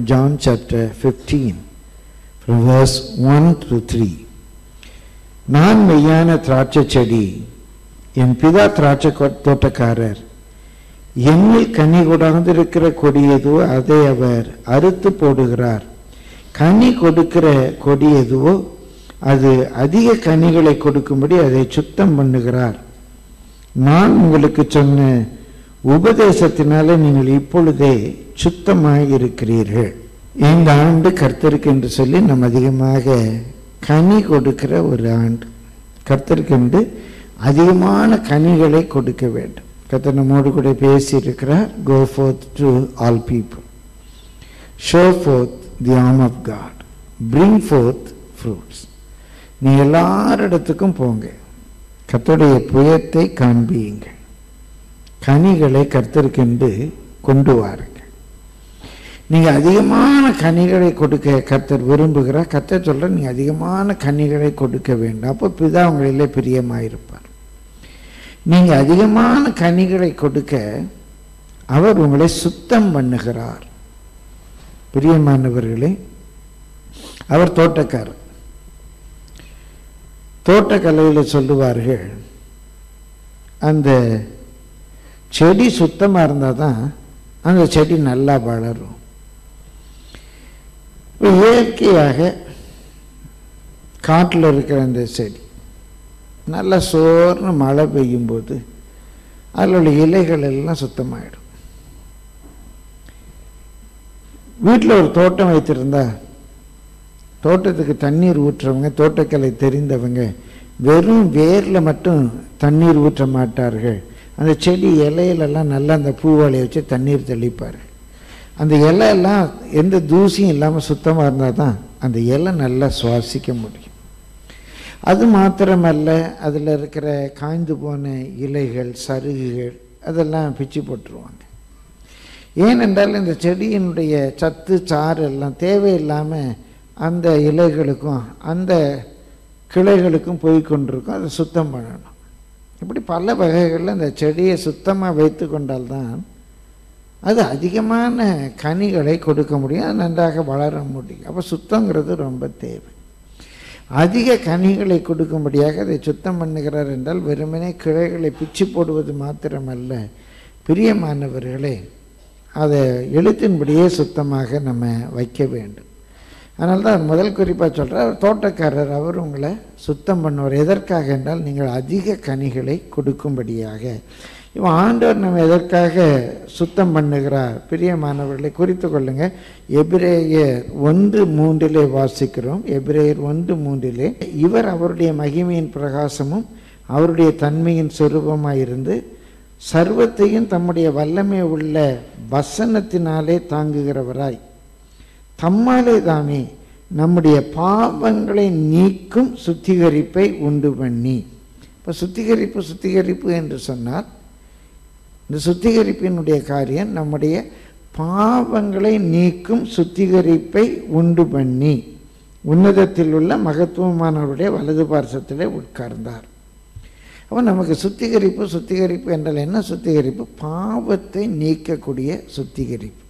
John chapter 15, from verse 1 through 3. நான் மெய்யான திராட்சை செடி என் பிதா திராட்சை கொ- தோட்டக்காரர் என்னில் கனி கொடாந்திருக்கிற கொடியதோ அதை அவர் அறுத்து போடுகிறார் கனி கொடுக்கிற கொடி எதுவோ அது அதிக கனிகளை கொடுக்கும்படி அதை சுத்தம் பண்ணுகிறார் நான் உங்களுக்கு சொன்ன உபதேசத்தினால நீங்கள் இப்பொழுதே சுத்தமாய் இருக்கிறீர்கள் இந்த ஆண்டு கர்த்தருக்கு என்று சொல்லி நம்ம அதிகமாக கனி கொடுக்கிற ஒரு ஆண்டு கர்த்தருக்கு என்று அதிகமான கனிகளை கொடுக்க வேண்டும் கர்த்தர் நம்மோடு கூட பேசியிருக்கிறார் go forth to all people show forth the arm of God bring forth fruits நீ எல்லாரிடத்துக்கும் போங்க கர்த்தருடைய புயத்தை காண்பியுங்கள் கனிகளை கர்த்தருக்கென்று கொண்டு வாருங்கள் நீங்க அதிகமான கனிகளை கொடுக்க கர்த்தர் விரும்புகிறார் கர்த்தர் சொல்ற நீங்க அதிகமான கனிகளை கொடுக்க வேண்டும் அப்போ பிதா உங்களிலே பிரியமாயிருப்பார் நீங்க அதிகமான கனிகளை கொடுக்க அவர் உங்களை சுத்தம் பண்ணுகிறார் பிரியமானவர்களே அவர் தோட்டக்காரர் தோட்டக்கலையில் சொல்லுவார்கள் அந்த செடி சுத்தமாக இருந்தால் தான் அந்த செடி நல்லா வளரும் இப்ப இயற்கையாக காட்டில் இருக்கிற அந்த செடி நல்லா சோர்னு மழை பெய்யும்போது அதில் உள்ள இலைகள் எல்லாம் சுத்தமாயிடும் வீட்டில் ஒரு தோட்டம் வைத்திருந்தா தோட்டத்துக்கு தண்ணீர் ஊற்றுறவங்க தோட்டக்கலை தெரிந்தவங்க வெறும் வேரில் மட்டும் தண்ணீர் ஊற்ற மாட்டார்கள் அந்த செடி இலையிலெல்லாம் நல்லா அந்த பூவாலையை வச்சு தண்ணீர் தெளிப்பார் அந்த இலை எல்லாம் எந்த தூசியும் இல்லாமல் சுத்தமாக இருந்தால் தான் அந்த இலை நல்லா சுவாசிக்க முடியும் அது மாத்திரமல்ல அதில் இருக்கிற காய்ந்து போன இலைகள் சருகுகள் அதெல்லாம் பிச்சு போட்டுருவாங்க ஏனென்றால் இந்த செடியினுடைய சத்து சாறு எல்லாம் தேவையில்லாமல் அந்த இலைகளுக்கும் அந்த கிளைகளுக்கும் போய் கொண்டிருக்கும் அதை சுத்தம் பண்ணணும் இப்படி பல வகைகளில் அந்த செடியை சுத்தமாக வைத்து கொண்டால்தான் அது அதிகமான கனிகளை கொடுக்க முடியும் அது நன்றாக வளர முடியும் அப்போ சுத்தங்கிறது ரொம்ப தேவை அதிக கனிகளை கொடுக்கும்படியாக அதை சுத்தம் பண்ணுகிறார் என்றால் வெறுமனே கிளைகளை பிச்சு போடுவது மாத்திரமல்ல பிரியமானவர்களே அதை எழுத்தின்படியே சுத்தமாக நம்ம வைக்க வேண்டும் அதனால தான் முதல் குறிப்பாக சொல்கிறார் தோட்டக்காரர் அவர் உங்களை சுத்தம் பண்ணுவார் எதற்காக என்றால் நீங்கள் அதிக கனிகளை கொடுக்கும்படியாக இவன் ஆண்டவர் நம்ம எதற்காக சுத்தம் பண்ணுகிறார் பிரியமானவர்களை குறித்து கொள்ளுங்க எபிரேயர் ஒன்று மூன்றிலே வாசிக்கிறோம் எபிரேயர் ஒன்று மூன்றிலே இவர் அவருடைய மகிமையின் பிரகாசமும் அவருடைய தன்மையின் சொரூபமாக இருந்து சர்வத்தையும் தம்முடைய வல்லமை உள்ள வசனத்தினாலே தாங்குகிறவராய் தம்மாலே தாமே நம்முடைய பாவங்களை நீக்கும் சுத்திகரிப்பை உண்டு பண்ணி இப்போ சுத்திகரிப்பு சுத்திகரிப்பு என்று சொன்னால் இந்த சுத்திகரிப்பினுடைய காரியம் நம்முடைய பாவங்களை நீக்கும் சுத்திகரிப்பை உண்டு பண்ணி உன்னதத்தில் உள்ள மகத்துவமானவருடைய வலது பார்சத்திலே உட்கார்ந்தார் அப்போ நமக்கு சுத்திகரிப்பு சுத்திகரிப்பு என்றால் என்ன சுத்திகரிப்பு பாவத்தை நீக்கக்கூடிய சுத்திகரிப்பு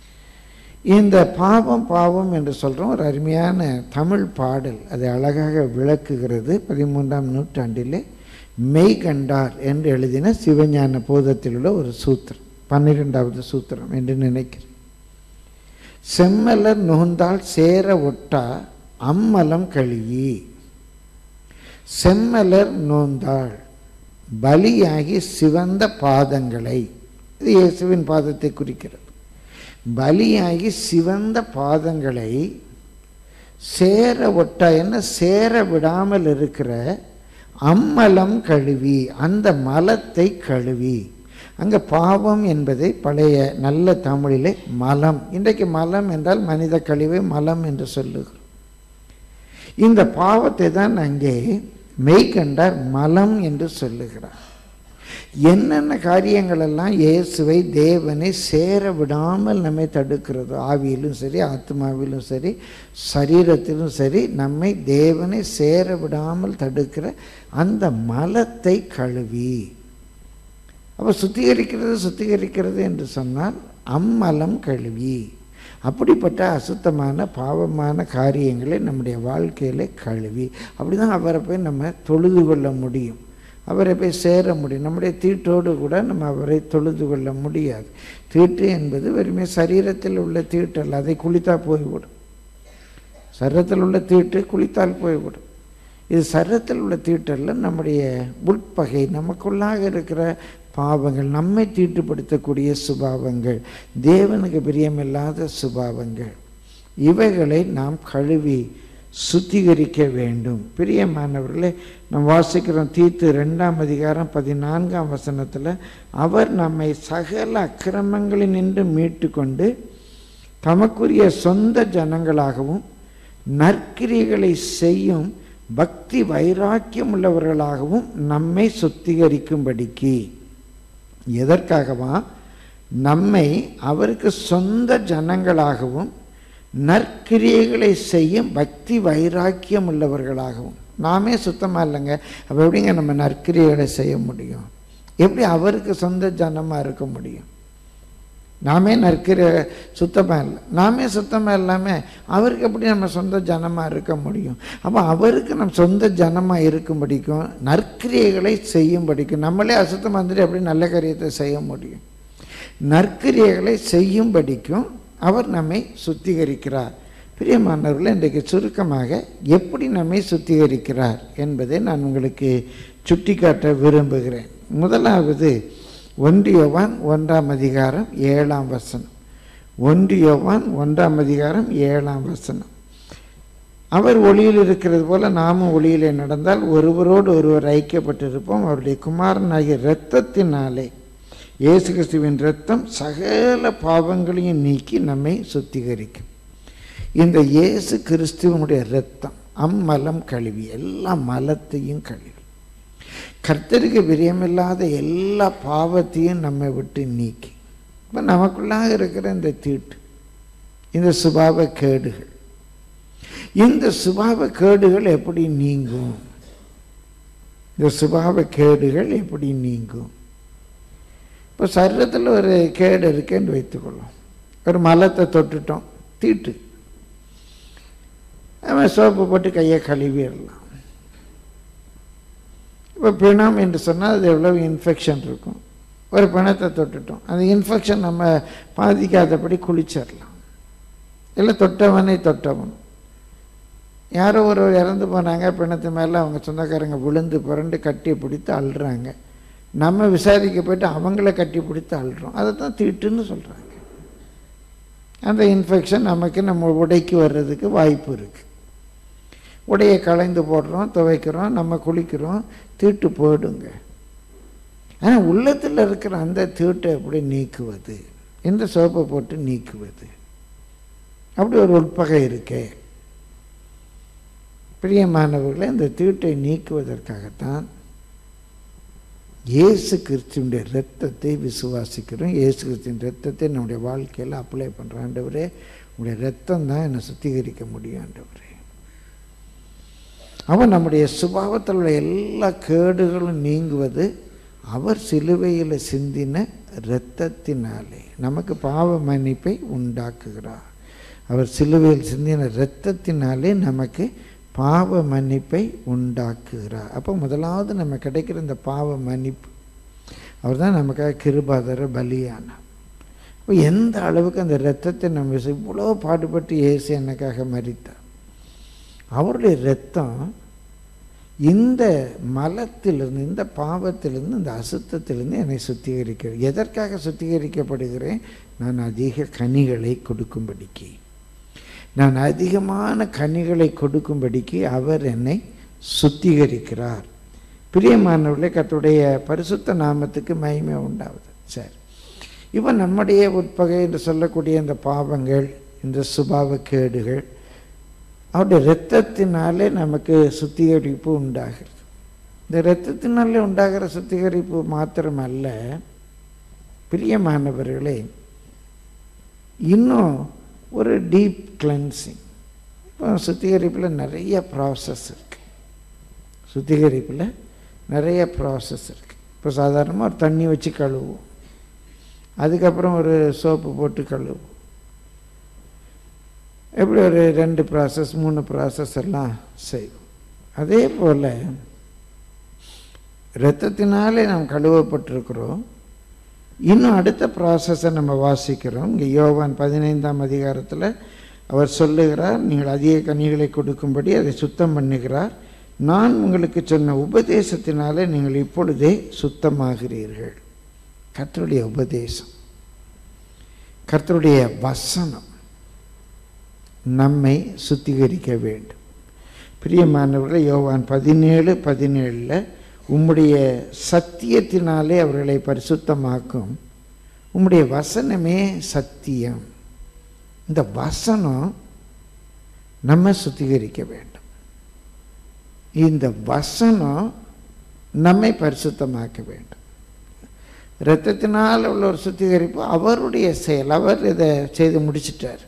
இந்த பாவம் பாவம் என்று சொல்கிறோம் ஒரு அருமையான தமிழ் பாடல் அதை அழகாக விளக்குகிறது பதிமூன்றாம் நூற்றாண்டிலே மெய்கண்டார் என்று எழுதின சிவஞான போதத்தில் உள்ள ஒரு சூத்திரம் பன்னிரெண்டாவது சூத்திரம் என்று நினைக்கிறேன் செம்மலர் நுகர்ந்தால் சேர ஒட்டா அம்மலம் கழுவி செம்மலர் நோந்தாள் பலியாகி சிவந்த பாதங்களை இது இயேசுவின் பாதத்தை குறிக்கிறது பலியாகி சிவந்த பாதங்களை சேர ஒட்டா என்ன சேர விடாமல் இருக்கிற அம்மலம் கழுவி அந்த மலத்தை கழுவி அங்கே பாவம் என்பதை பழைய நல்ல தமிழிலே மலம் இன்றைக்கு மலம் என்றால் மனித கழிவை மலம் என்று சொல்லுகிறோம் இந்த பாவத்தை தான் அங்கே மெய்கண்டார் மலம் என்று சொல்லுகிறார் என்னென்ன காரியங்கள் எல்லாம் இயேசுவை தேவனை சேர விடாமல் நம்மை தடுக்கிறதோ ஆவியிலும் சரி ஆத்மாவிலும் சரி சரீரத்திலும் சரி நம்மை தேவனை சேர விடாமல் தடுக்கிற அந்த மலத்தை கழுவி அப்போ சுத்திகரிக்கிறது சுத்திகரிக்கிறது என்று சொன்னால் அம்மலம் கழுவி அப்படிப்பட்ட அசுத்தமான பாவமான காரியங்களை நம்முடைய வாழ்க்கையில் கழுவி அப்படி தான் அவரை போய் நம்ம தொழுது கொள்ள முடியும் அவரை போய் சேர முடியும் நம்முடைய தீட்டோடு கூட நம்ம அவரை தொழுது கொள்ள முடியாது தீட்டு என்பது வெறுமே சரீரத்தில் உள்ள தீட்டல்ல அதை குளித்தா போய்விடும் சரீரத்தில் உள்ள தீட்டு குளித்தால் போய்விடும் இது சரீரத்தில் உள்ள தீட்டல்ல நம்முடைய உட்பகை நமக்குள்ளாக இருக்கிற பாவங்கள் நம்மை தீட்டுப்படுத்தக்கூடிய சுபாவங்கள் தேவனுக்கு பிரியமில்லாத சுபாவங்கள் இவைகளை நாம் கழுவி சுத்திகரிக்க வேண்டும் பிரியமானவர்களே நாம் வாசிக்கிறோம் தீத்து ரெண்டாம் அதிகாரம் பதினான்காம் வசனத்தில் அவர் நம்மை சகல அக்கிரமங்களில் நின்று மீட்டு கொண்டு தமக்குரிய சொந்த ஜனங்களாகவும் நற்கிரிகளை செய்யும் பக்தி வைராக்கியம் உள்ளவர்களாகவும் நம்மை சுத்திகரிக்கும்படிக்கு எதற்காகவா நம்மை அவருக்கு சொந்த ஜனங்களாகவும் நற்கிரியைகளை செய்யும் பக்தி வைராக்கியம் உள்ளவர்களாகவும் நாமே சுத்தமாக இல்லைங்க அப்போ எப்படிங்க நம்ம நற்கிரியைகளை செய்ய முடியும் எப்படி அவருக்கு சொந்த ஜனமாக இருக்க முடியும் நாமே நற்கிற சுத்தமாக இல்லை நாமே சுத்தமாக இல்லாமல் அவருக்கு எப்படி நம்ம சொந்த ஜனமாக இருக்க முடியும் அப்போ அவருக்கு நம்ம சொந்த ஜனமாக இருக்கும்படிக்கும் நற்கிரியைகளை செய்யும்படிக்கும் நம்மளே அசுத்தமாக இருந்துட்டு எப்படி நல்ல காரியத்தை செய்ய முடியும் நற்கிரியைகளை செய்யும்படிக்கும் அவர் நம்மை சுத்திகரிக்கிறார் பிரியமானவர்களே இன்றைக்கு சுருக்கமாக எப்படி நம்மை சுத்திகரிக்கிறார் என்பதை நான் உங்களுக்கு சுட்டிக்காட்ட விரும்புகிறேன் முதலாவது ஒன்றியவான் ஒன்றாம் அதிகாரம் ஏழாம் வசனம் ஒன்றியவான் ஒன்றாம் அதிகாரம் ஏழாம் வசனம் அவர் ஒளியில் இருக்கிறது போல நாமும் ஒளியிலே நடந்தால் ஒருவரோடு ஒருவர் ஐக்கியப்பட்டிருப்போம் அவருடைய குமாரனாகிய இரத்தத்தினாலே இயேசு கிறிஸ்துவின் இரத்தம் சகல பாவங்களையும் நீக்கி நம்மை சுத்திகரிக்கும் இந்த இயேசு கிறிஸ்துவனுடைய இரத்தம் அம்மலம் கழுவி எல்லா மலத்தையும் கழுவி கர்த்தருக்கு பிரியமில்லாத எல்லா பாவத்தையும் நம்மை விட்டு நீக்கி இப்போ நமக்குள்ளாக இருக்கிற இந்த தீட்டு இந்த சுபாவ கேடுகள் இந்த சுபாவ கேடுகள் எப்படி நீங்கும் இந்த சுபாவ கேடுகள் எப்படி நீங்கும் இப்போ சரீரத்தில் ஒரு கேடு இருக்கேன்னு வைத்துக்கொள்ளும் ஒரு மலத்தை தொட்டுட்டோம் தீட்டு அவன் சோப்பு போட்டு கையை கழுவிடலாம் இப்போ பிணம் என்று சொன்னால் அது எவ்வளவு இன்ஃபெக்ஷன் இருக்கும் ஒரு பிணத்தை தொட்டுட்டோம் அந்த இன்ஃபெக்ஷன் நம்ம பாதிக்காதபடி குளிச்சிடலாம் இல்லை தொட்டவனை தொட்டவன் யாரோ ஒரு இறந்து போனாங்க பிணத்து மேலே அவங்க சொந்தக்காரங்க விழுந்து புரண்டு கட்டி பிடித்து அழுறாங்க நம்ம விசாரிக்க போயிட்டு அவங்கள கட்டி பிடித்து அழுறோம் அதை தான் தீட்டுன்னு சொல்கிறாங்க அந்த இன்ஃபெக்ஷன் நமக்கு நம்ம உடைக்கு வர்றதுக்கு வாய்ப்பு இருக்குது உடையை களைந்து போடுறோம் துவைக்கிறோம் நம்ம குளிக்கிறோம் தீட்டு போயிடுங்க ஆனால் உள்ளத்தில் இருக்கிற அந்த தீட்டை எப்படி நீக்குவது இந்த சோப்பை போட்டு நீக்குவது அப்படி ஒரு உட்பகை இருக்கே பிரியமானவர்களை இந்த தீட்டை நீக்குவதற்காகத்தான் இயேசு கிறிஸ்துவனுடைய ரத்தத்தை விசுவாசிக்கிறோம் இயேசு கிறிஸ்துவின் ரத்தத்தை நம்முடைய வாழ்க்கையில் அப்ளை பண்ணுறோம் ஆண்டவரே உங்களுடைய ரத்தம் தான் என்னை சுத்திகரிக்க முடியும் ஆண்டவரே அவன் நம்முடைய சுபாவத்தில் உள்ள எல்லா கேடுகளும் நீங்குவது அவர் சிலுவையில் சிந்தின இரத்தத்தினாலே நமக்கு பாவ மன்னிப்பை உண்டாக்குகிறார் அவர் சிலுவையில் சிந்தின இரத்தத்தினாலே நமக்கு பாவ மன்னிப்பை உண்டாக்குகிறார் அப்போ முதலாவது நம்ம கிடைக்கிற இந்த பாவ மன்னிப்பு அவர் தான் நமக்காக கிருபாதர பலியானார் அப்போ எந்த அளவுக்கு அந்த இரத்தத்தை நம்ம இவ்வளோ பாடுபட்டு இயேசு எனக்காக மறித்தார் அவருடைய இரத்தம் இந்த மலத்திலிருந்து இந்த பாவத்திலிருந்து இந்த அசுத்தத்திலிருந்து என்னை சுத்திகரிக்கிறது எதற்காக சுத்திகரிக்கப்படுகிறேன் நான் அதிக கனிகளை கொடுக்கும்படிக்கு நான் அதிகமான கனிகளை கொடுக்கும்படிக்கு அவர் என்னை சுத்திகரிக்கிறார் பிரியமானவர்களே கத்துடைய பரிசுத்த நாமத்துக்கு மகிமை உண்டாகுது சரி இப்போ நம்முடைய உட்பகை என்று சொல்லக்கூடிய இந்த பாவங்கள் இந்த சுபாவ கேடுகள் அவருடைய இரத்தத்தினாலே நமக்கு சுத்திகரிப்பு உண்டாகிறது இந்த இரத்தத்தினாலே உண்டாகிற சுத்திகரிப்பு மாத்திரமல்ல பிரியமானவர்களே இன்னும் ஒரு டீப் கிளென்சிங் இப்போ சுத்திகரிப்பில் நிறைய ப்ராசஸ் இருக்குது சுத்திகரிப்பில் நிறைய ப்ராசஸ் இருக்குது இப்போ சாதாரணமாக ஒரு தண்ணி வச்சு கழுவுவோம் அதுக்கப்புறம் ஒரு சோப்பு போட்டு கழுவுவோம் எப்படி ஒரு ரெண்டு ப்ராசஸ் மூணு ப்ராசஸ் எல்லாம் செய்வோம் அதே போல் இரத்தத்தினாலே நாம் கழுவப்பட்டிருக்கிறோம் இன்னும் அடுத்த ப்ராசஸை நம்ம வாசிக்கிறோம் இங்கே யோவான் பதினைந்தாம் அதிகாரத்தில் அவர் சொல்லுகிறார் நீங்கள் அதிக கனிகளை கொடுக்கும்படி அதை சுத்தம் பண்ணுகிறார் நான் உங்களுக்கு சொன்ன உபதேசத்தினாலே நீங்கள் இப்பொழுதே சுத்தமாகிறீர்கள் கர்த்தருடைய உபதேசம் கர்த்தருடைய வசனம் நம்மை சுத்திகரிக்க வேண்டும் பிரியமானவர்களே யோவான் பதினேழு பதினேழில் உம்முடைய சத்தியத்தினாலே அவர்களை பரிசுத்தமாக்கும் உம்முடைய வசனமே சத்தியம் இந்த வசனம் நம்ம சுத்திகரிக்க வேண்டும் இந்த வசனம் நம்மை பரிசுத்தமாக்க வேண்டும் இரத்தத்தினால் உள்ள ஒரு சுத்திகரிப்பு அவருடைய செயல் அவர் இதை செய்து முடிச்சிட்டார்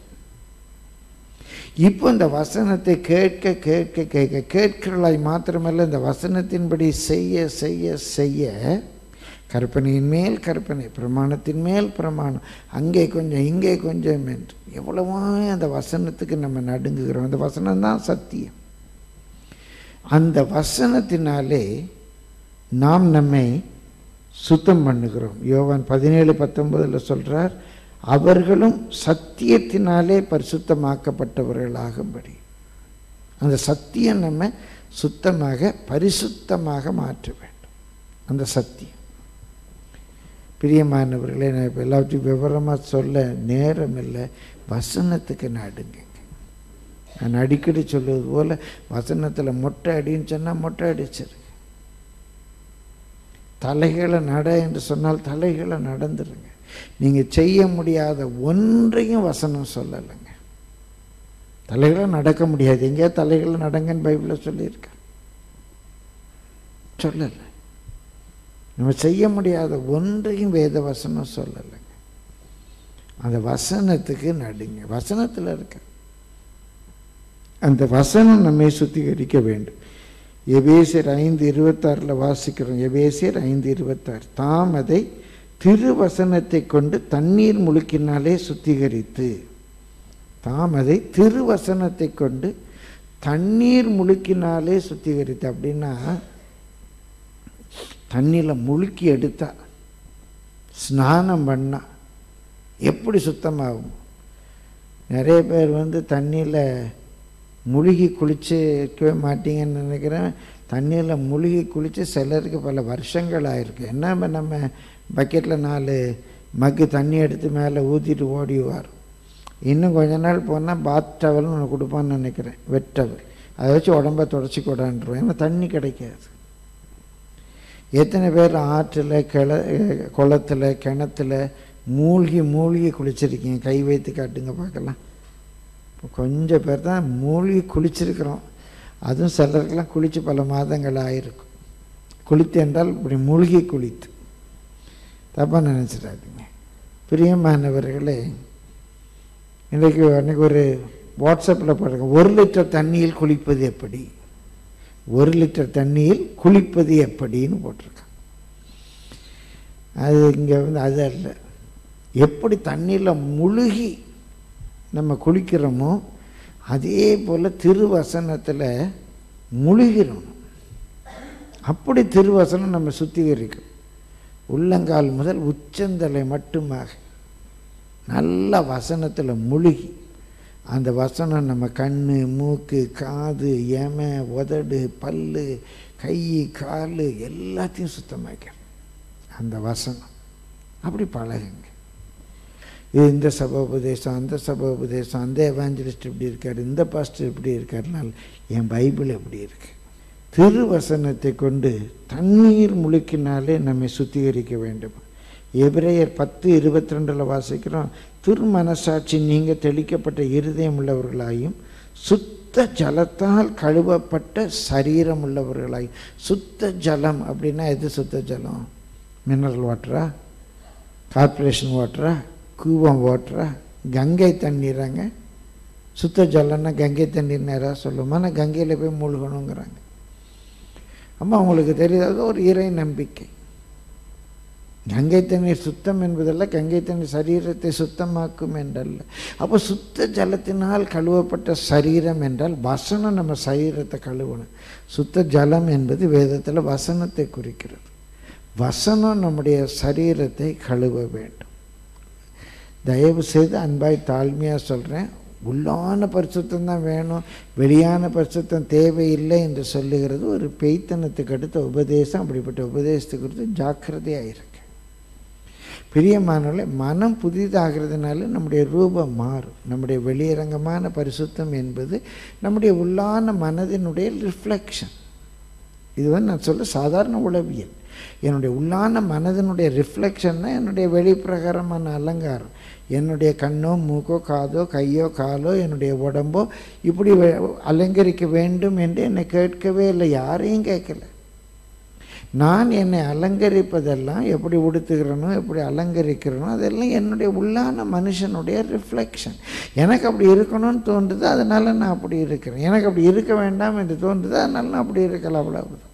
இப்போ இந்த வசனத்தை கேட்க கேட்க கேட்க கேட்கிறளாய் மாத்திரமல்ல இந்த வசனத்தின்படி செய்ய செய்ய செய்ய கற்பனையின் மேல் கற்பனை பிரமாணத்தின் மேல் பிரமாணம் அங்கே கொஞ்சம் இங்கே கொஞ்சம் என்று எவ்வளவோ அந்த வசனத்துக்கு நம்ம நடுங்குகிறோம் அந்த வசனம் தான் சத்தியம் அந்த வசனத்தினாலே நாம் நம்மை சுத்தம் பண்ணுகிறோம் யோவான் பதினேழு பத்தொன்பதில் சொல்கிறார் அவர்களும் சத்தியத்தினாலே பரிசுத்தமாக்கப்பட்டவர்களாகும்படி அந்த சத்தியம் நம்ம சுத்தமாக பரிசுத்தமாக மாற்ற வேண்டும் அந்த சத்தியம் பிரியமானவர்களே நான் இப்போ எல்லாத்தையும் விவரமாக சொல்ல நேரம் இல்லை வசனத்துக்கு நடுங்க நான் அடிக்கடி சொல்லுவது போல் வசனத்தில் மொட்டை அடின்னு சொன்னால் மொட்டை அடிச்சிரு தலைகளை நட என்று சொன்னால் தலைகளை நடந்துருங்க நீங்கள் செய்ய முடியாத ஒன்றையும் வசனம் சொல்லலைங்க தலைகளை நடக்க முடியாது எங்கேயா தலைகளை நடங்கன்னு பைபிளில் சொல்லியிருக்கேன் சொல்லலை நம்ம செய்ய முடியாத ஒன்றையும் வேத வசனம் சொல்லலைங்க அந்த வசனத்துக்கு நடுங்க வசனத்தில் இருக்க அந்த வசனம் நம்மை சுத்திகரிக்க வேண்டும் எபேசியர் ஐந்து இருபத்தாறில் வாசிக்கிறோம் எபேசியர் ஐந்து இருபத்தாறு தாம் அதை திருவசனத்தை கொண்டு தண்ணீர் முழுக்கினாலே சுத்திகரித்து தாம் அதை திருவசனத்தை கொண்டு தண்ணீர் முழுக்கினாலே சுத்திகரித்து அப்படின்னா தண்ணியில் முழுக்கி எடுத்தா ஸ்நானம் பண்ணா எப்படி சுத்தமாகும் நிறைய பேர் வந்து தண்ணியில் முழுகி குளிச்சு இருக்கவே மாட்டீங்கன்னு நினைக்கிறேன் தண்ணியில் முழுகி குளித்து சிலருக்கு பல வருஷங்கள் ஆயிருக்கு என்ன நம்ம பக்கெட்டில் நாலு மக்கு தண்ணி எடுத்து மேலே ஊற்றிட்டு ஓடிவார் இன்னும் கொஞ்ச நாள் போனால் பாத் டவல்னு ஒன்று கொடுப்பான்னு நினைக்கிறேன் வெட் டவல் அதை வச்சு உடம்ப தொடச்சி கொடான்ருவோம் ஏன்னா தண்ணி கிடைக்காது எத்தனை பேர் ஆற்றில் கிள குளத்தில் கிணத்துல மூழ்கி மூழ்கி குளிச்சிருக்கீங்க கை வைத்து காட்டுங்க பார்க்கலாம் கொஞ்சம் பேர் தான் மூழ்கி குளிச்சிருக்கிறோம் அதுவும் சிலருக்கெல்லாம் குளித்து பல மாதங்கள் ஆயிருக்கும் குளித்து என்றால் இப்படி மூழ்கி குளித்து தப்பாக நினச்சிடாதீங்க பிரியமானவர்களே இன்றைக்கு அன்றைக்கி ஒரு வாட்ஸ்அப்பில் பாருங்க ஒரு லிட்டர் தண்ணியில் குளிப்பது எப்படி ஒரு லிட்டர் தண்ணியில் குளிப்பது எப்படின்னு போட்டிருக்கான் அது இங்கே வந்து அது அல்ல எப்படி தண்ணியில் முழுகி நம்ம குளிக்கிறோமோ அதே போல் திருவசனத்தில் முழுகிறோம் அப்படி திருவசனம் நம்ம சுத்திகரிக்கும் உள்ளங்கால் முதல் உச்சந்தலை மட்டுமாக நல்ல வசனத்தில் முழுகி அந்த வசனம் நம்ம கண் மூக்கு காது எம உதடு பல்லு கை கால் எல்லாத்தையும் சுத்தமாக்க அந்த வசனம் அப்படி பழகுங்க இது இந்த சபோபதேசம் அந்த சபோபதேசம் அந்த எவாஞ்சலிஸ்ட் இப்படி இருக்கார் இந்த பாஸ்டர் இப்படி இருக்காருனால் என் பைபிள் எப்படி இருக்கு திருவசனத்தை கொண்டு தண்ணீர் முழுக்கினாலே நம்மை சுத்திகரிக்க வேண்டும் எபிரேயர் பத்து இருபத்தி ரெண்டில் வாசிக்கிறோம் திருமனசாட்சி நீங்கள் தெளிக்கப்பட்ட இருதயம் உள்ளவர்களாயும் சுத்த ஜலத்தால் கழுவப்பட்ட சரீரம் உள்ளவர்களாயும் சுத்த ஜலம் அப்படின்னா எது சுத்த ஜலம் மினரல் வாட்டரா கார்பரேஷன் வாட்டரா கூவம் வாட்டரா கங்கை தண்ணீராங்க சுத்த ஜலம்னா கங்கை தண்ணீர் நேராக சொல்லுமா ஆனால் கங்கையில் போய் மூழ்கணுங்கிறாங்க அம்மா உங்களுக்கு தெரியாத ஒரு இறை நம்பிக்கை கங்கை தண்ணீர் சுத்தம் என்பதல்ல கங்கை தண்ணீர் சரீரத்தை சுத்தமாக்கும் என்றல்ல அப்போ சுத்த ஜலத்தினால் கழுவப்பட்ட சரீரம் என்றால் வசனம் நம்ம சரீரத்தை கழுவணும் சுத்த ஜலம் என்பது வேதத்தில் வசனத்தை குறிக்கிறது வசனம் நம்முடைய சரீரத்தை கழுவ வேண்டும் தயவு செய்து அன்பாய் தாழ்மையாக சொல்கிறேன் உள்ளான பரிசுத்தம் தான் வேணும் வெளியான பரிசுத்தம் தேவையில்லை என்று சொல்லுகிறது ஒரு பெய்த்தனத்துக்கு அடுத்த உபதேசம் அப்படிப்பட்ட உபதேசத்துக்கு குறித்து ஜாக்கிரதையாக இருக்கு பிரியமானவர்களே மனம் புதிதாகிறதுனால நம்முடைய ரூபம் மாறும் நம்முடைய வெளியரங்கமான பரிசுத்தம் என்பது நம்முடைய உள்ளான மனதினுடைய ரிஃப்ளெக்ஷன் இது வந்து நான் சொல்ல சாதாரண உளவியல் என்னுடைய உள்ளான மனதினுடைய ரிஃப்ளெக்ஷன் தான் என்னுடைய வெளிப்பிரகாரமான அலங்காரம் என்னுடைய கண்ணோ மூக்கோ காதோ கையோ காலோ என்னுடைய உடம்போ இப்படி வே- அலங்கரிக்க வேண்டும் என்று என்னை கேட்கவே இல்லை யாரையும் கேட்கல நான் என்னை அலங்கரிப்பதெல்லாம் எப்படி உடுத்துகிறேனோ எப்படி அலங்கரிக்கிறேனோ அதெல்லாம் என்னுடைய உள்ளான மனுஷனுடைய ரிஃப்ளெக்ஷன் எனக்கு அப்படி இருக்கணும்னு தோன்றுது அதனால் நான் அப்படி இருக்கிறேன் எனக்கு அப்படி இருக்க வேண்டாம் என்று தோன்றுது அதனால் நான் அப்படி இருக்கல அவ்வளவுதான்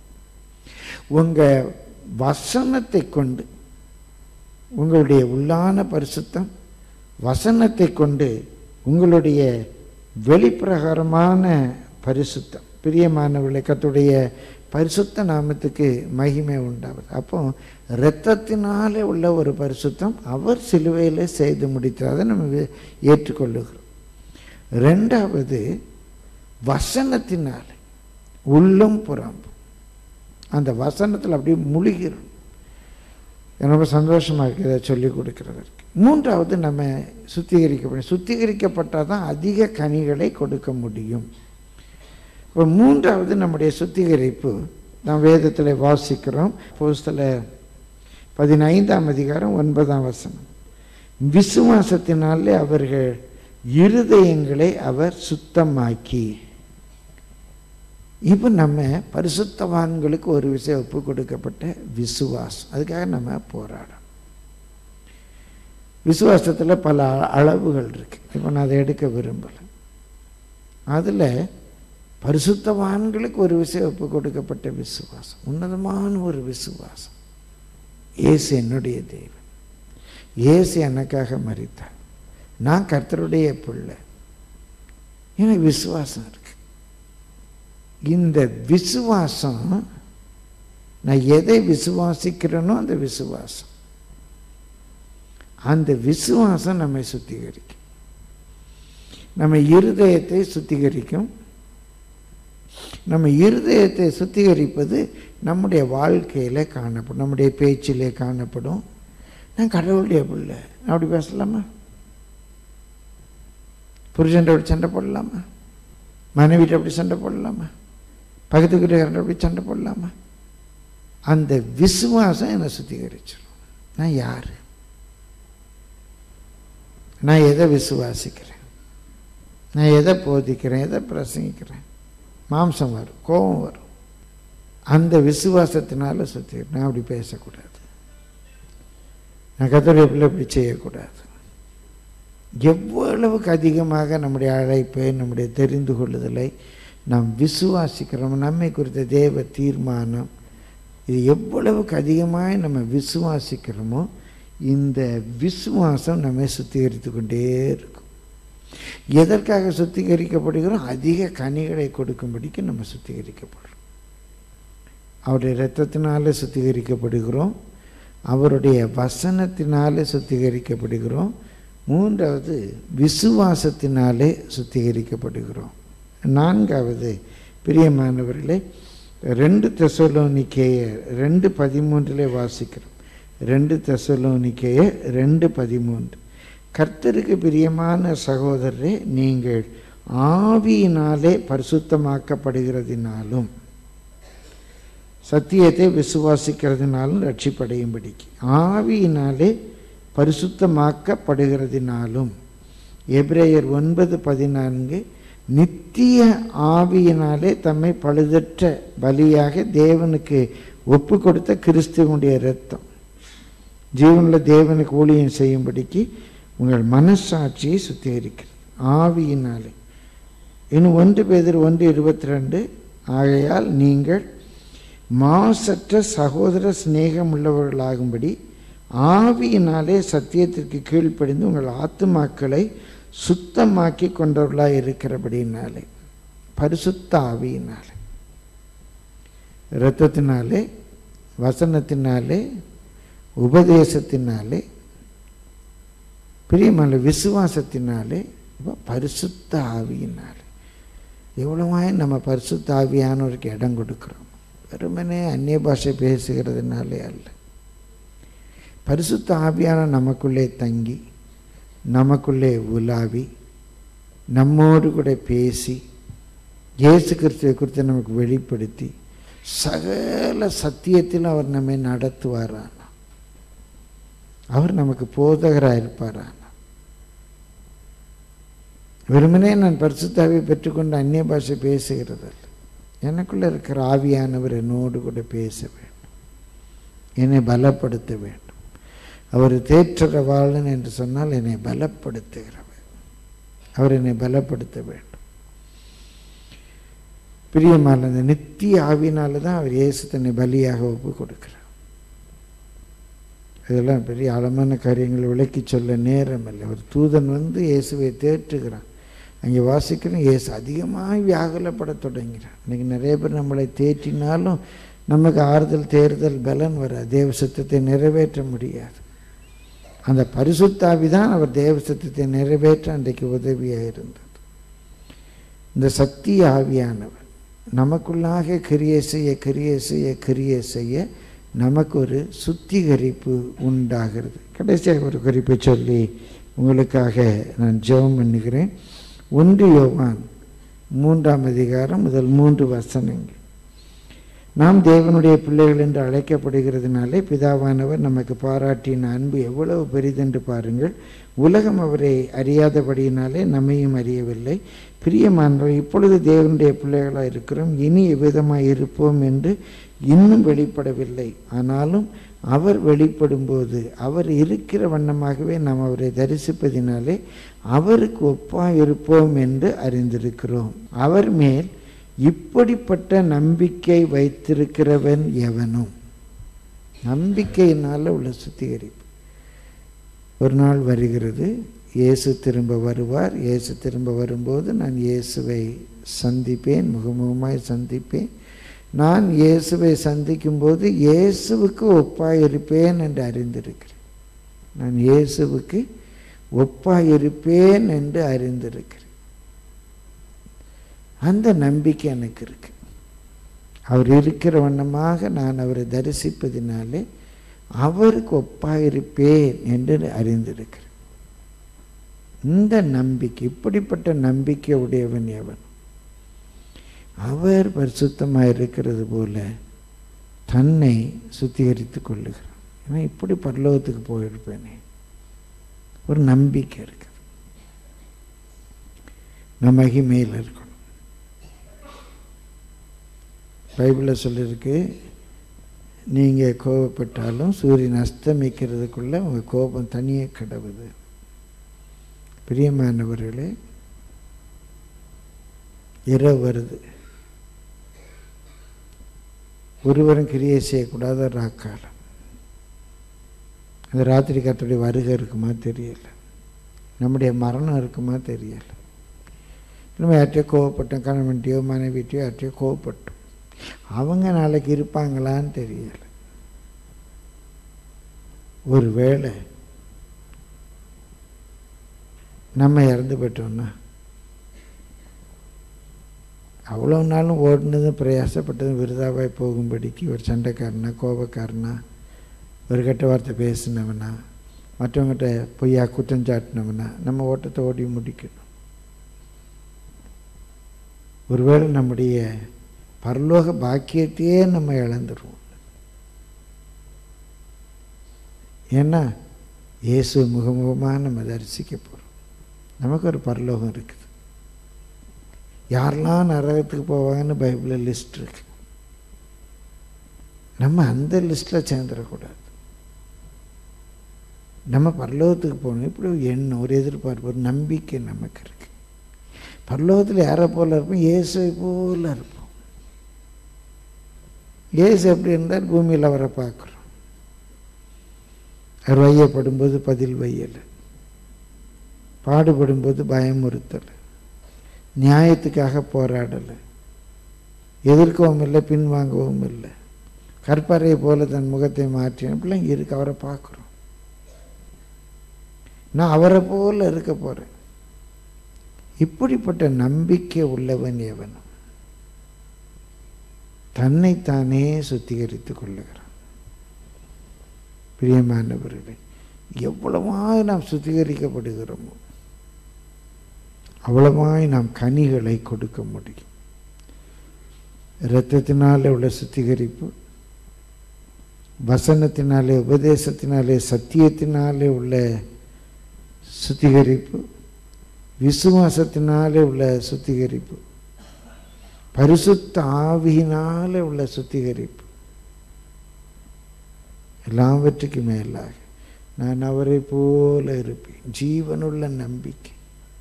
உங்கள் வசனத்தை கொண்டு உங்களுடைய உள்ளான பரிசுத்தம் வசனத்தை கொண்டு உங்களுடைய வெளிப்பிரகாரமான பரிசுத்தம் பிரியமானவர்களை கத்துடைய பரிசுத்த நாமத்துக்கு மகிமை உண்டாவது அப்போ இரத்தத்தினாலே உள்ள ஒரு பரிசுத்தம் அவர் சிலுவையில் செய்து முடித்தார் அதை நம்ம வே- ஏற்றுக்கொள்ளுகிறோம் ரெண்டாவது வசனத்தினாலே உள்ளும் புறம்பும் அந்த வசனத்தில் அப்படியே முழுகிறோம் எனக்கு ரொம்ப சந்தோஷமாக இருக்குது இதை சொல்லி கொடுக்கிறதற்கு மூன்றாவது நம்ம சுத்திகரிக்கப்படும் சுத்திகரிக்கப்பட்டால் தான் அதிக கனிகளை கொடுக்க முடியும் இப்போ மூன்றாவது நம்முடைய சுத்திகரிப்பு நாம் வேதத்தில் வாசிக்கிறோம் போஸ்தல பதினைந்தாம் அதிகாரம் ஒன்பதாம் வசனம் விசுவாசத்தினாலே அவர்கள் இருதயங்களை அவர் சுத்தமாக்கி இப்போ நம்ம பரிசுத்தவான்களுக்கு ஒரு விஷயம் ஒப்பு கொடுக்கப்பட்ட விசுவாசம் அதுக்காக நம்ம போராடணும் விசுவாசத்தில் பல அளவுகள் இருக்கு இப்போ நான் அதை எடுக்க விரும்பலை அதில் பரிசுத்தவான்களுக்கு ஒரு விஷயம் ஒப்பு கொடுக்கப்பட்ட விசுவாசம் உன்னதமான ஒரு விசுவாசம் இயேசு என்னுடைய தெய்வம் இயேசு எனக்காக மறித்தார் நான் கர்த்தருடைய பிள்ளை எனக்கு விசுவாசம் இருக்கு இந்த விசுவாசம் நான் எதை விசுவாசிக்கிறேனோ அந்த விசுவாசம் அந்த விசுவாசம் நம்மை சுத்திகரிக்கும் நம்ம இருதயத்தை சுத்திகரிக்கும் நம்ம இருதயத்தை சுத்திகரிப்பது நம்முடைய வாழ்க்கையில காணப்படும் நம்முடைய பேச்சிலே காணப்படும் நான் கடவுளுடைய பிள்ளை நான் அப்படி பேசலாமா புருஷன்ட்ட அப்படி சண்டை போடலாமா மனைவிட்ட அப்படி சண்டை போடலாமா பக்கத்து வீட்டுக்காரன் அப்படி சண்டை போடலாமா அந்த விசுவாசம் என்னை சுத்திகரிச்சிடும் நான் யார் நான் எதை விசுவாசிக்கிறேன் நான் எதை போதிக்கிறேன் எதை பிரசங்கிக்கிறேன் மாம்சம் வரும் கோபம் வரும் அந்த விசுவாசத்தினால சுத்தி நான் அப்படி பேசக்கூடாது நான் கத்தோடைய பிள்ளை இப்படி செய்யக்கூடாது எவ்வளவுக்கு அதிகமாக நம்முடைய அழைப்பை நம்முடைய தெரிந்து கொள்ளுதலை நாம் விசுவாசிக்கிறோம் நம்மை குறித்த தேவ தீர்மானம் இது எவ்வளவுக்கு அதிகமாக நம்ம விசுவாசிக்கிறோமோ இந்த விசுவாசம் நம்மை சுத்திகரித்து கொண்டே இருக்கும் எதற்காக சுத்திகரிக்கப்படுகிறோம் அதிக கனிகளை கொடுக்கும்படிக்கு நம்ம சுத்திகரிக்கப்படுறோம் அவருடைய இரத்தத்தினாலே சுத்திகரிக்கப்படுகிறோம் அவருடைய வசனத்தினாலே சுத்திகரிக்கப்படுகிறோம் மூன்றாவது விசுவாசத்தினாலே சுத்திகரிக்கப்படுகிறோம் நான்காவது பிரியமானவர்களே ரெண்டு தெசலோனிக்கேய ரெண்டு பதிமூன்றிலே வாசிக்கிறோம் ரெண்டு தெசலோனிக்கேய ரெண்டு பதிமூன்று கர்த்தருக்கு பிரியமான சகோதரரே நீங்கள் ஆவியினாலே பரிசுத்தமாக்கப்படுகிறதினாலும் சத்தியத்தை விசுவாசிக்கிறதுனாலும் ரட்சிப்படையும்படிக்கு ஆவியினாலே பரிசுத்தமாக்கப்படுகிறதினாலும் எபிரேயர் ஒன்பது பதினான்கு நித்திய ஆவியினாலே தம்மை பழுதற்ற பலியாக தேவனுக்கு ஒப்பு கொடுத்த கிறிஸ்துவனுடைய இரத்தம் ஜீவனில் தேவனுக்கு ஊழியம் செய்யும்படிக்கு உங்கள் மனசாட்சியை சுத்திகரிக்கிறது ஆவியினாலே இன்னும் ஒன்று பேதர் ஒன்று இருபத்தி ரெண்டு ஆகையால் நீங்கள் மாசற்ற சகோதர சிநேகம் உள்ளவர்களாகும்படி ஆவியினாலே சத்தியத்திற்கு கீழ்ப்படிந்து உங்கள் ஆத்துமாக்களை சுத்தமாக்கி கொண்டவர்களாக இருக்கிறபடினாலே பரிசுத்த ஆவியினாலே இரத்தத்தினாலே வசனத்தினாலே உபதேசத்தினாலே பிரியமான விசுவாசத்தினாலே இப்போ பரிசுத்த ஆவியினாலே எவ்வளவாய் நம்ம பரிசுத்த ஆவியானவருக்கு இடம் கொடுக்குறோம் வெறுமனே அந்நிய பாஷை பேசுகிறதுனாலே அல்ல பரிசுத்த ஆவியான நமக்குள்ளே தங்கி நமக்குள்ளே உலாவி நம்மோடு கூட பேசி இயேசு கிறிஸ்துவை குறித்து நமக்கு வெளிப்படுத்தி சகல சத்தியத்தில் அவர் நம்மை நடத்துவாரான அவர் நமக்கு போதகராக இருப்பாரான வெறுமனே நான் பரிசுத்தாவை பெற்றுக்கொண்டு அந்நிய பாஷை பேசுகிறதல்ல எனக்குள்ளே இருக்கிற ஆவியானவர் என்னோடு கூட பேச வேண்டும் என்னை பலப்படுத்த வேண்டும் அவர் தேற்றரவாளன் என்று சொன்னால் என்னை பலப்படுத்துகிறவர் அவர் என்னை பலப்படுத்த வேண்டும் பிரியமான அந்த நித்திய ஆவினால தான் அவர் இயேசு தன்னை பலியாக ஒப்பு கொடுக்கிறார் இதெல்லாம் பெரிய ஆழமான காரியங்களை விளக்கி சொல்ல நேரம் இல்லை ஒரு தூதன் வந்து இயேசுவை தேற்றுகிறான் அங்கே வாசிக்கணும் இயேசு அதிகமாக வியாகுலப்பட தொடங்கிறான் இன்றைக்கி நிறைய பேர் நம்மளை தேற்றினாலும் நமக்கு ஆறுதல் தேர்தல் பலன் வராது தேவ சத்தத்தை நிறைவேற்ற முடியாது அந்த பரிசுத்தாவி தான் அவர் தேவ சத்தத்தை நிறைவேற்ற அன்றைக்கு உதவியாக இருந்தது இந்த சக்தி ஆவியானவர் நமக்குள்ளாக கிரியை செய்ய கிரியை செய்ய கிரியை செய்ய நமக்கு ஒரு சுத்திகரிப்பு உண்டாகிறது கடைசியாக ஒரு குறிப்பை சொல்லி உங்களுக்காக நான் ஜெபம் பண்ணுகிறேன் ஒன்று யோவான் மூன்றாம் அதிகாரம் முதல் மூன்று வசனங்கள் நாம் தேவனுடைய பிள்ளைகள் என்று அழைக்கப்படுகிறதுனாலே பிதாவானவர் நமக்கு பாராட்டின அன்பு எவ்வளவு பெரிதென்று பாருங்கள் உலகம் அவரை அறியாதபடியினாலே நம்மையும் அறியவில்லை பிரியமானவர் இப்பொழுது தேவனுடைய பிள்ளைகளாக இருக்கிறோம் இனி எவ்விதமாக இருப்போம் என்று இன்னும் வெளிப்படவில்லை ஆனாலும் அவர் வெளிப்படும்போது அவர் இருக்கிற வண்ணமாகவே நாம் அவரை தரிசிப்பதினாலே அவருக்கு ஒப்பாக இருப்போம் என்று அறிந்திருக்கிறோம் அவர் மேல் இப்படிப்பட்ட நம்பிக்கை வைத்திருக்கிறவன் எவனும் நம்பிக்கையினால் உள்ள சுத்திகரிப்பு ஒரு நாள் வருகிறது இயேசு திரும்ப வருவார் இயேசு திரும்ப வரும்போது நான் இயேசுவை சந்திப்பேன் முகமுகமாய் சந்திப்பேன் நான் இயேசுவை சந்திக்கும்போது இயேசுவுக்கு ஒப்பாய் இருப்பேன் என்று அறிந்திருக்கிறேன் நான் இயேசுவுக்கு ஒப்பாய் இருப்பேன் என்று அறிந்திருக்கிறேன் அந்த நம்பிக்கை எனக்கு இருக்கு அவர் இருக்கிற வண்ணமாக நான் அவரை தரிசிப்பதினாலே அவருக்கு ஒப்பாயிருப்பேன் என்று அறிந்திருக்கிறேன் இந்த நம்பிக்கை இப்படிப்பட்ட நம்பிக்கை உடையவன் எவன் அவர் பரிசுத்தமாக இருக்கிறது போல தன்னை சுத்திகரித்து கொள்ளுகிறான் ஏன்னா இப்படி பரலோகத்துக்கு போயிருப்பேனே ஒரு நம்பிக்கை இருக்குது நம்ம மகிமையில் இருக்கணும் பைபிளில் சொல்லியிருக்கு நீங்கள் கோபப்பட்டாலும் சூரியன் அஸ்தமிக்கிறதுக்குள்ளே உங்கள் கோபம் தனியே கிடவுது பிரியமானவர்களே இரவு வருது ஒருவரும் கிரியை செய்யக்கூடாத ராக்காலம் அந்த ராத்திரி கத்துடைய வருகை இருக்குமா தெரியல நம்முடைய மரணம் இருக்குமா தெரியல நம்ம யார்கிட்டயோ கோவப்பட்டோம் கணவன்கிட்டயோ மனைவிட்டையோ யார்கிட்டயோ கோவப்பட்டோம் அவங்க நாளைக்கு இருப்பாங்களான்னு தெரியல ஒரு வேளை நம்ம இறந்து போயிட்டோம்னா அவ்வளோ நாளும் ஓடினதும் பிரயாசப்பட்டதும் விருதாவாய் போகும்படிக்கு ஒரு சண்டைக்காரனா கோபக்காரனா ஒரு கெட்ட வார்த்தை பேசினவனா மற்றவங்ககிட்ட பொய்யா குற்றம் சாட்டினவனா நம்ம ஓட்டத்தை ஓடி முடிக்கணும் ஒருவேளை நம்முடைய பரலோக பாக்கியத்தையே நம்ம இழந்துருவோம் ஏன்னா இயேசு முகமுகமாக நம்ம தரிசிக்க போகிறோம் நமக்கு ஒரு பரலோகம் இருக்குது யாரெல்லாம் நரகத்துக்கு போவாங்கன்னு பைபிளில் லிஸ்ட் இருக்கு நம்ம அந்த லிஸ்ட்டில் சேர்ந்துடக்கூடாது நம்ம பரலோகத்துக்கு போகணும் இப்படி ஒரு எண்ணம் ஒரு எதிர்பார்ப்பு ஒரு நம்பிக்கை நமக்கு இருக்கு பரலோகத்தில் யாரை போல இருப்போம் இயேசுவை போல இருப்போம் இயேசு எப்படி இருந்தால் பூமியில் அவரை பார்க்குறோம் அவர் வையப்படும்போது பதில் வையலை பாடுபடும்போது பயமுறுத்தலை நியாயத்துக்காக போராடலை எதிர்க்கவும் இல்லை பின்வாங்கவும் இல்லை கற்பாறையை போல தன் முகத்தை மாற்றின அப்படிலாம் இருக்கு அவரை பார்க்குறோம் நான் அவரை போல இருக்க போகிறேன் இப்படிப்பட்ட நம்பிக்கை உள்ளவன் எவனும் தன்னைத்தானே சுத்திகரித்துக் கொள்ளுகிறான் பிரியமானவர்களே எவ்வளவாய் நாம் சுத்திகரிக்கப்படுகிறோமோ அவ்வளவாய் நாம் கனிகளை கொடுக்க முடியும் இரத்தத்தினாலே உள்ள சுத்திகரிப்பு வசனத்தினாலே உபதேசத்தினாலே சத்தியத்தினாலே உள்ள சுத்திகரிப்பு விசுவாசத்தினாலே உள்ள சுத்திகரிப்பு பரிசுத்த ஆவியினாலே உள்ள சுத்திகரிப்பு எல்லாவற்றுக்கும் மேலாக நான் அவரை போல இருப்பேன் ஜீவனுள்ள நம்பிக்கை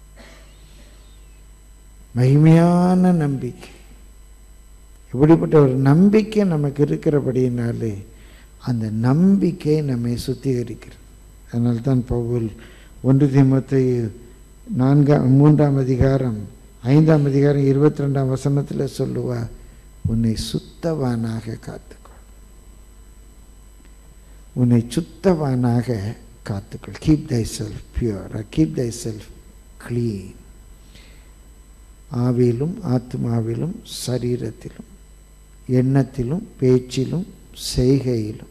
மகிமையான நம்பிக்கை இப்படிப்பட்ட ஒரு நம்பிக்கை நமக்கு இருக்கிறபடியினாலே அந்த நம்பிக்கை நம்மை சுத்திகரிக்கிறது அதனால தான் பவுல் ஒன்று தீமத்தை நான்காம் மூன்றாம் அதிகாரம் ஐந்தாம் அதிகாரம் இருபத்தி ரெண்டாம் வசனத்தில் சொல்லுவா உன்னை சுத்தவானாக காத்துக்கொள் உன்னை சுத்தவானாக காத்துக்கொள் keep thyself pure keep thyself clean ஆவியிலும் ஆத்மாவிலும் சரீரத்திலும் எண்ணத்திலும் பேச்சிலும் செய்கையிலும்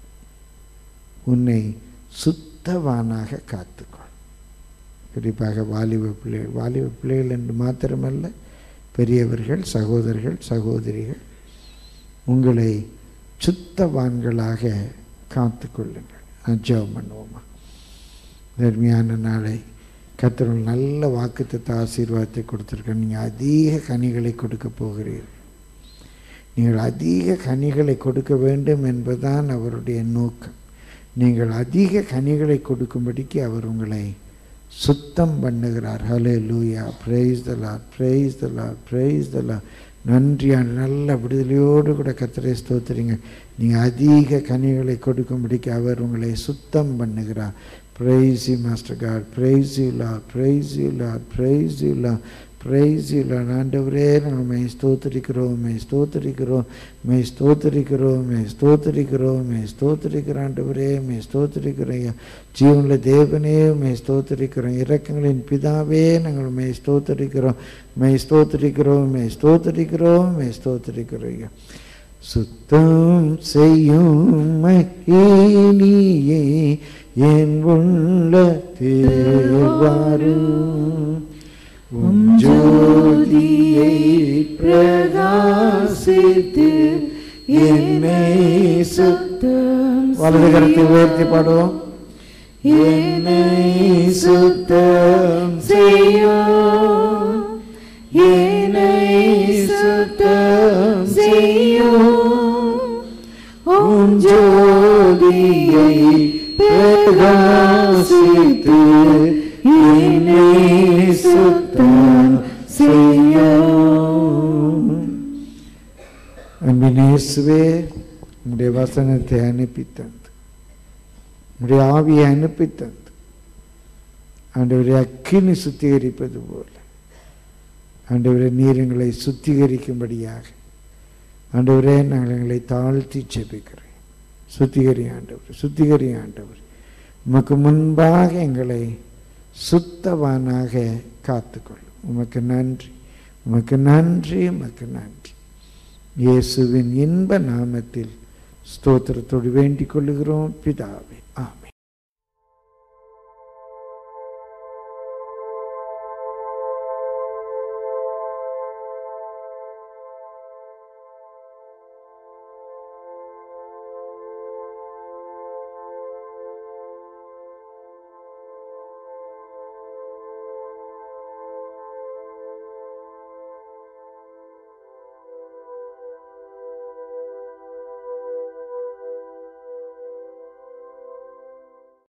உன்னை சுத்தவானாக காத்துக்கொள் குறிப்பாக வாலிப பிள்ளைகள் வாலிப பிள்ளைகள் என்று மாத்திரமல்ல பெரியவர்கள் சகோதரர்கள் சகோதரிகள் உங்களை சுத்தவான்களாக காத்து கொள்ளுங்கள் ஜெபம் பண்ணுவோமா தர்மியான நாளை கத்தர்கள் நல்ல வாக்குத்தத்த ஆசீர்வாதத்தை கொடுத்துருக்க நீங்கள் அதிக கனிகளை கொடுக்க போகிறீர்கள் நீங்கள் அதிக கனிகளை கொடுக்க வேண்டும் என்பதுதான் அவருடைய நோக்கம் நீங்கள் அதிக கனிகளை கொடுக்கும்படிக்கு அவர் உங்களை சுத்தம் பண்ணுகிறார் ஹலே லூயா ப்ரைஸ் தலா ப்ரைஸ் தலா ப்ரைஸ் தலா நன்றியான நல்ல விடுதலையோடு கூட கத்தரை ஸ்தோத்திரிங்க நீங்கள் அதிக கனிகளை கொடுக்கும்படிக்கு அவர் உங்களை சுத்தம் பண்ணுகிறார் praise you master god praise you lord praise you lord praise you lord praise you lord ஆண்டவரே நாங்கள் மெய் ஸ்தோத்திரிக்கிறோம் மெய் ஸ்தோத்திரிக்கிறோம் மெய் ஸ்தோத்திரிக்கிறோம் மெய் ஸ்தோத்திரிக்கிறோம் மெய் ஸ்தோத்திரிக்கிற ஆண்டவரே மெய் ஸ்தோத்திரிக்கிறோம் ஜீவனில் தேவனே மெய் ஸ்தோத்திரிக்கிறோம் இரக்கங்களின் பிதாவே நாங்கள் மெய் ஸ்தோத்திரிக்கிறோம் மெய் ஸ்தோத்திரிக்கிறோம் மெய் ஸ்தோத்திரிக்கிறோம் மெய் ஸ்தோத்திரிக்கிறோம் சுத்தம் செய்யும் மகிழியே என் உள்ளத்தில் வரும் உம் ஜோதியை பிரகாசித்து என்னை சுத்தம் வலது கருத்தை உயர்த்தி பாடுவோம் என்னை சுத்தம் செய்யும் என்னை சுத்தம் செய்யும் உம் ஜோதியை பிரகாசித்து என்னை சுத்தம் செய்யும் அன்பின் இயேசுவே உம்முடைய வசனத்தை அனுப்பி தந்து உம்முடைய ஆவியை அனுப்பி தந்து ஆண்டவரை அக்கினி சுத்திகரிப்பது போல ஆண்டவரை நீர் எங்களை சுத்திகரிக்கும்படியாக ஆண்டவரே நாங்கள் எங்களை தாழ்த்தி ஜெபிக்கிறேன் சுத்திகரி ஆண்டவர் சுத்திகரி ஆண்டவர் உமக்கு முன்பாக எங்களை சுத்தவானாக காத்துக்கொள் உமக்கு நன்றி உமக்கு நன்றி உமக்கு நன்றி இயேசுவின் இன்ப நாமத்தில் ஸ்தோத்திரத்தோடு வேண்டிக் கொள்ளுகிறோம் பிதாவே ஆமென்